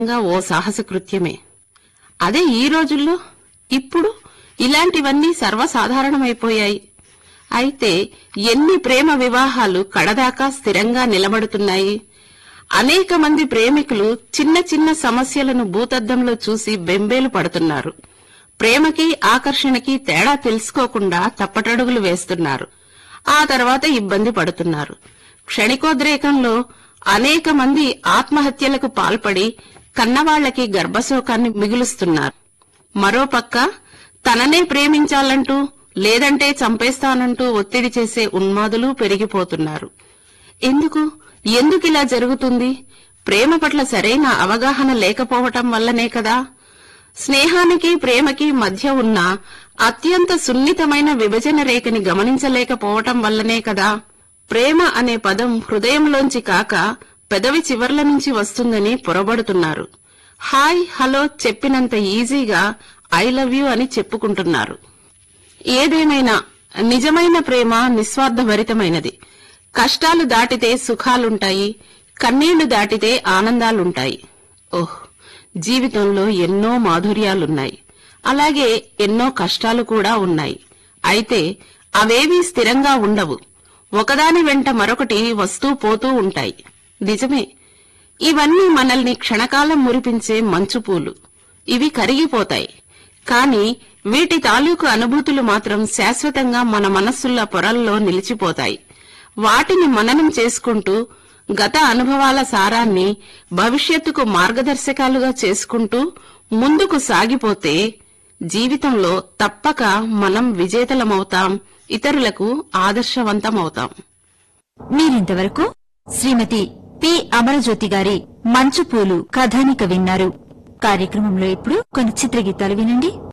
ఇంకా ఓ సాహస కృత్యమే అదే ఈ రోజుల్లో ఇప్పుడు ఇలాంటివన్నీ సర్వసాధారణమైపోయాయి అయితే ఎన్ని ప్రేమ వివాహాలు కడదాకా స్థిరంగా నిలబడుతున్నాయి అనేక మంది ప్రేమికులు చిన్న చిన్న సమస్యలను భూతద్దంలో చూసి బెంబేలు పడుతున్నారు ప్రేమకి ఆకర్షణకి తేడా తెలుసుకోకుండా తప్పటడుగులు వేస్తున్నారు ఆ తర్వాత ఇబ్బంది పడుతున్నారు క్షణికోద్రేకంలో అనేక మంది ఆత్మహత్యలకు పాల్పడి కన్నవాళ్లకి గర్భశోకాన్ని మిగులుస్తున్నారు మరోపక్క తననే ప్రేమించాలంటూ లేదంటే చంపేస్తానంటూ ఒత్తిడి చేసే ఉన్మాదులు పెరిగిపోతున్నారు ఎందుకు ఎందుకిలా జరుగుతుంది ప్రేమ పట్ల సరైన అవగాహన లేకపోవటం వల్లనే కదా స్నేహానికి ప్రేమకి మధ్య ఉన్న అత్యంత సున్నితమైన విభజన రేఖని గమనించలేకపోవటం వల్లనే కదా ప్రేమ అనే పదం హృదయంలోంచి కాక పెదవి చివర్ల నుంచి వస్తుందని పొరబడుతున్నారు హాయ్ హలో చెప్పినంత ఈజీగా ఐ లవ్ యూ అని చెప్పుకుంటున్నారు ఏదేమైనా నిజమైన ప్రేమ నిస్వార్థభరితమైనది కష్టాలు దాటితే సుఖాలుంటాయి కన్నీళ్లు దాటితే ఆనందాలుంటాయి ఓహ్ జీవితంలో ఎన్నో మాధుర్యాలున్నాయి అలాగే ఎన్నో కష్టాలు కూడా ఉన్నాయి అయితే అవేవీ స్థిరంగా ఉండవు ఒకదాని వెంట మరొకటి వస్తూ పోతూ ఉంటాయి నిజమే ఇవన్నీ మనల్ని క్షణకాలం మురిపించే మంచుపూలు ఇవి కరిగిపోతాయి కాని వీటి తాలూకు అనుభూతులు మాత్రం శాశ్వతంగా మన మనస్సుల పొరల్లో నిలిచిపోతాయి వాటిని మననం చేసుకుంటూ గత అనుభవాల సారాన్ని భవిష్యత్తుకు మార్గదర్శకాలుగా చేసుకుంటూ ముందుకు సాగిపోతే జీవితంలో తప్పక మనం విజేతలమవుతాం ఇతరులకు ఆదర్శవంతమవుతాం మీరింతవరకు శ్రీమతి పి అమరజ్యోతి గారి మంచుపూలు కథానిక విన్నారు కార్యక్రమంలో ఇప్పుడు కొన్ని చిత్రగీతాలు వినండి